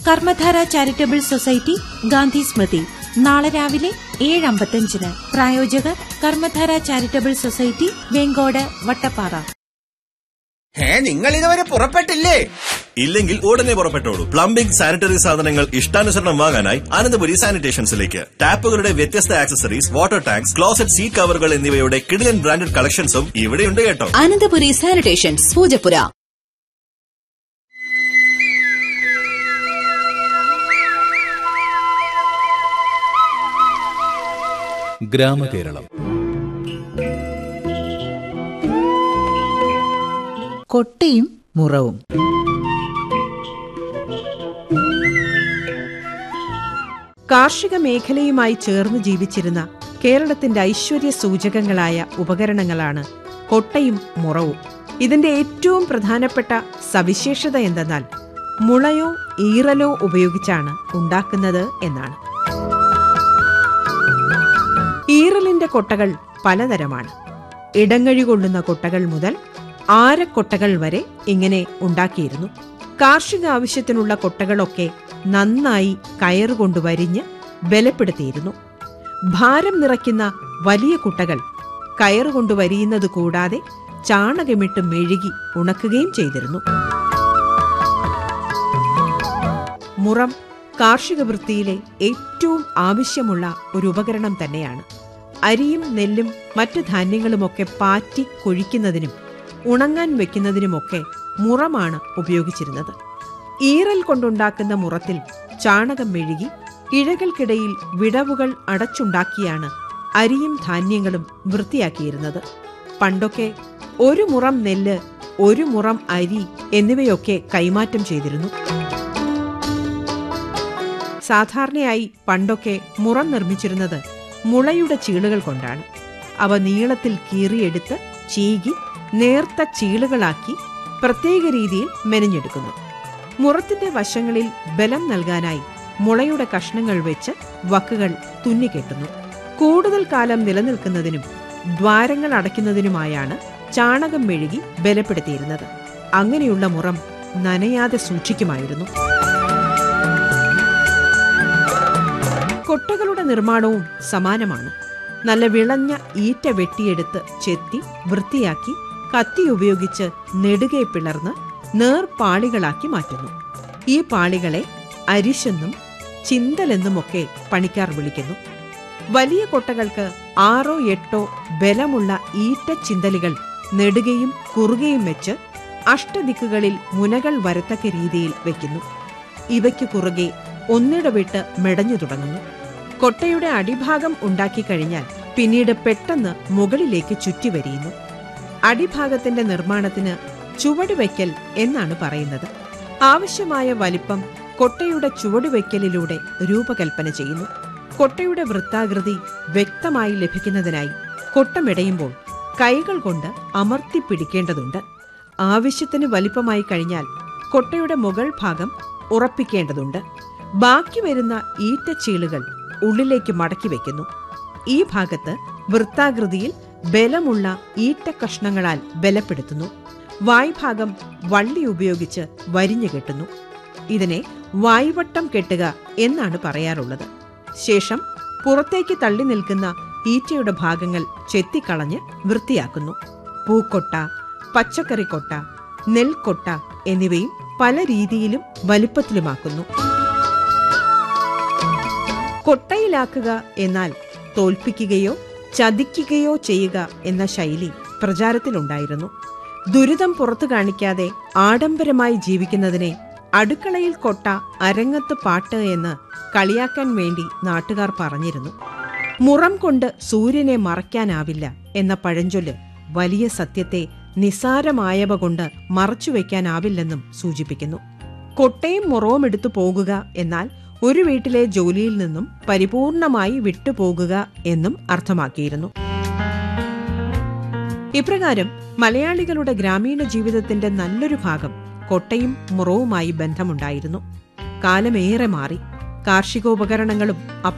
കർമ്മധാര charitable society Gandhi Smriti നാളെ രാവിലെ ഏഴ് അമ്പത്തഞ്ചിന് പ്രായോജകർ കർമ്മധാര ചാരിറ്റബിൾ സൊസൈറ്റി വെങ്കോട് വട്ടപ്പാറ ഏ നിങ്ങൾ ഇതുവരെ പുറപ്പെട്ടില്ലേ ഇല്ലെങ്കിൽ ഉടനെ പുറപ്പെട്ടോളൂ പ്ലംബിംഗ് സാനിറ്ററി സാധനങ്ങൾ ഇഷ്ടാനുസരണം വാങ്ങാനായി അനന്തപുരി സാനിറ്റേഷൻസിലേക്ക് ടാപ്പുകളുടെ വ്യത്യസ്ത accessories water tanks closet seat കവറുകൾ എന്നിവയുടെ കിടിലൻ ബ്രാൻഡഡ് കളക്ഷൻസും ഇവിടെയുണ്ട് കേട്ടോ അനന്തപുരി സാനിറ്റേഷൻസ് പൂജപ്പുര ഗ്രാമകേരളം കൊട്ടയും മുറവും കാർഷിക മേഖലയുമായി ചേർന്ന് ജീവിച്ചിരുന്ന കേരളത്തിന്റെ ഐശ്വര്യ സൂചകങ്ങളായ ഉപകരണങ്ങളാണ് കൊട്ടയും മുറവും ഇതിന്റെ ഏറ്റവും പ്രധാനപ്പെട്ട സവിശേഷത എന്തെന്നാൽ മുളയോ ഈറലോ ഉപയോഗിച്ചാണ് ഉണ്ടാക്കുന്നത് എന്നാണ് ഈറലിന്റെ കൊട്ടകൾ പലതരമാണ് ഇടങ്ങഴി കൊള്ളുന്ന കൊട്ടകൾ മുതൽ ആരക്കൊട്ടകൾ വരെ ഇങ്ങനെ ഉണ്ടാക്കിയിരുന്നു കാർഷിക ആവശ്യത്തിനുള്ള കൊട്ടകളൊക്കെ നന്നായി കയറുകൊണ്ട് വരിഞ്ഞ് ബലപ്പെടുത്തിയിരുന്നു ഭാരം നിറയ്ക്കുന്ന വലിയ കുട്ടകൾ കയറുകൊണ്ട് വരിയുന്നത് കൂടാതെ ചാണകമിട്ട് മെഴുകി ഉണക്കുകയും ചെയ്തിരുന്നു മുറം കാർഷിക വൃത്തിയിലെ ഏറ്റവും ആവശ്യമുള്ള ഒരു ഉപകരണം തന്നെയാണ് അരിയും നെല്ലും മറ്റു ധാന്യങ്ങളുമൊക്കെ പാറ്റി കൊഴിക്കുന്നതിനും ഉണങ്ങാൻ വെക്കുന്നതിനുമൊക്കെ മുറമാണ് ഉപയോഗിച്ചിരുന്നത് ഈറൽ കൊണ്ടുണ്ടാക്കുന്ന മുറത്തിൽ ചാണകം മെഴുകി ഇഴകൾക്കിടയിൽ വിടവുകൾ അടച്ചുണ്ടാക്കിയാണ് അരിയും ധാന്യങ്ങളും വൃത്തിയാക്കിയിരുന്നത് പണ്ടൊക്കെ ഒരു മുറം നെല്ല് ഒരു മുറം അരി എന്നിവയൊക്കെ കൈമാറ്റം ചെയ്തിരുന്നു സാധാരണയായി പണ്ടൊക്കെ മുറം നിർമ്മിച്ചിരുന്നത് മുളയുടെ ചീളുകൾ കൊണ്ടാണ് അവ നീളത്തിൽ കീറിയെടുത്ത് ചീകി നേർത്ത ചീളുകളാക്കി പ്രത്യേക രീതിയിൽ മെനഞ്ഞെടുക്കുന്നു മുറത്തിന്റെ വശങ്ങളിൽ ബലം നൽകാനായി മുളയുടെ കഷ്ണങ്ങൾ വെച്ച് വക്കുകൾ തുന്നിക്കെട്ടുന്നു കൂടുതൽ കാലം നിലനിൽക്കുന്നതിനും ദ്വാരങ്ങൾ അടയ്ക്കുന്നതിനുമായാണ് ചാണകം മെഴുകി ബലപ്പെടുത്തിയിരുന്നത് അങ്ങനെയുള്ള മുറം നനയാതെ സൂക്ഷിക്കുമായിരുന്നു കൊട്ടകളുടെ നിർമ്മാണവും സമാനമാണ് നല്ല വിളഞ്ഞ ഈറ്റ വെട്ടിയെടുത്ത് ചെത്തി വൃത്തിയാക്കി കത്തി ഉപയോഗിച്ച് നെടുകെ പിളർന്ന് നേർപാളികളാക്കി മാറ്റുന്നു ഈ പാളികളെ അരിശെന്നും ചിന്തലെന്നുമൊക്കെ പണിക്കാർ വിളിക്കുന്നു വലിയ കൊട്ടകൾക്ക് ആറോ എട്ടോ ബലമുള്ള ഈറ്റ ചിന്തലുകൾ നെടുകയും കുറുകയും വെച്ച് അഷ്ടദിക്കുകളിൽ മുനകൾ വരത്തക്ക രീതിയിൽ വെക്കുന്നു ഇവയ്ക്ക് കുറുകെ ഒന്നിടവിട്ട് മെടഞ്ഞു തുടങ്ങുന്നു കൊട്ടയുടെ അടിഭാഗം ഉണ്ടാക്കി കഴിഞ്ഞാൽ പിന്നീട് പെട്ടെന്ന് മുകളിലേക്ക് ചുറ്റിവരിയുന്നു അടിഭാഗത്തിന്റെ നിർമ്മാണത്തിന് ചുവടുവയ്ക്കൽ എന്നാണ് പറയുന്നത് ആവശ്യമായ വലിപ്പം കൊട്ടയുടെ ചുവടുവയ്ക്കലിലൂടെ രൂപകൽപ്പന ചെയ്യുന്നു കൊട്ടയുടെ വൃത്താകൃതി വ്യക്തമായി ലഭിക്കുന്നതിനായി കൊട്ടമിടയുമ്പോൾ കൈകൾ കൊണ്ട് അമർത്തി പിടിക്കേണ്ടതുണ്ട് ആവശ്യത്തിന് വലിപ്പമായി കഴിഞ്ഞാൽ കൊട്ടയുടെ മുകൾ ഭാഗം ഉറപ്പിക്കേണ്ടതുണ്ട് ബാക്കി വരുന്ന ഈറ്റച്ചീളുകൾ ഉള്ളിലേക്ക് മടക്കി വെക്കുന്നു ഈ ഭാഗത്ത് വൃത്താകൃതിയിൽ ബലമുള്ള ഈറ്റ കഷ്ണങ്ങളാൽ ബലപ്പെടുത്തുന്നു വായ്ഭാഗം വള്ളി ഉപയോഗിച്ച് വരിഞ്ഞു കെട്ടുന്നു ഇതിനെ വായ്വട്ടം കെട്ടുക എന്നാണ് പറയാറുള്ളത് ശേഷം പുറത്തേക്ക് തള്ളി നിൽക്കുന്ന ഈറ്റയുടെ ഭാഗങ്ങൾ ചെത്തിക്കളഞ്ഞ് വൃത്തിയാക്കുന്നു പൂക്കൊട്ട പച്ചക്കറിക്കൊട്ട നെൽക്കൊട്ട എന്നിവയും പല രീതിയിലും വലിപ്പത്തിലുമാക്കുന്നു കൊട്ടയിലാക്കുക എന്നാൽ തോൽപ്പിക്കുകയോ ചതിക്കുകയോ ചെയ്യുക എന്ന ശൈലി പ്രചാരത്തിലുണ്ടായിരുന്നു ദുരിതം പുറത്തു കാണിക്കാതെ ആഡംബരമായി ജീവിക്കുന്നതിനെ അടുക്കളയിൽ കൊട്ട അരങ്ങത്ത് പാട്ട് എന്ന് കളിയാക്കാൻ വേണ്ടി നാട്ടുകാർ പറഞ്ഞിരുന്നു മുറം കൊണ്ട് സൂര്യനെ മറയ്ക്കാനാവില്ല എന്ന പഴഞ്ചൊല്ല് വലിയ സത്യത്തെ നിസാരമായവ കൊണ്ട് മറച്ചുവെക്കാനാവില്ലെന്നും സൂചിപ്പിക്കുന്നു കൊട്ടയും മുറവും എടുത്തു പോകുക എന്നാൽ ഒരു വീട്ടിലെ ജോലിയിൽ നിന്നും പരിപൂർണമായി വിട്ടുപോകുക എന്നും അർത്ഥമാക്കിയിരുന്നു ഇപ്രകാരം മലയാളികളുടെ ഗ്രാമീണ ജീവിതത്തിന്റെ നല്ലൊരു ഭാഗം കൊട്ടയും മുറവുമായി ബന്ധമുണ്ടായിരുന്നു കാലമേറെ മാറി കാർഷികോപകരണങ്ങളും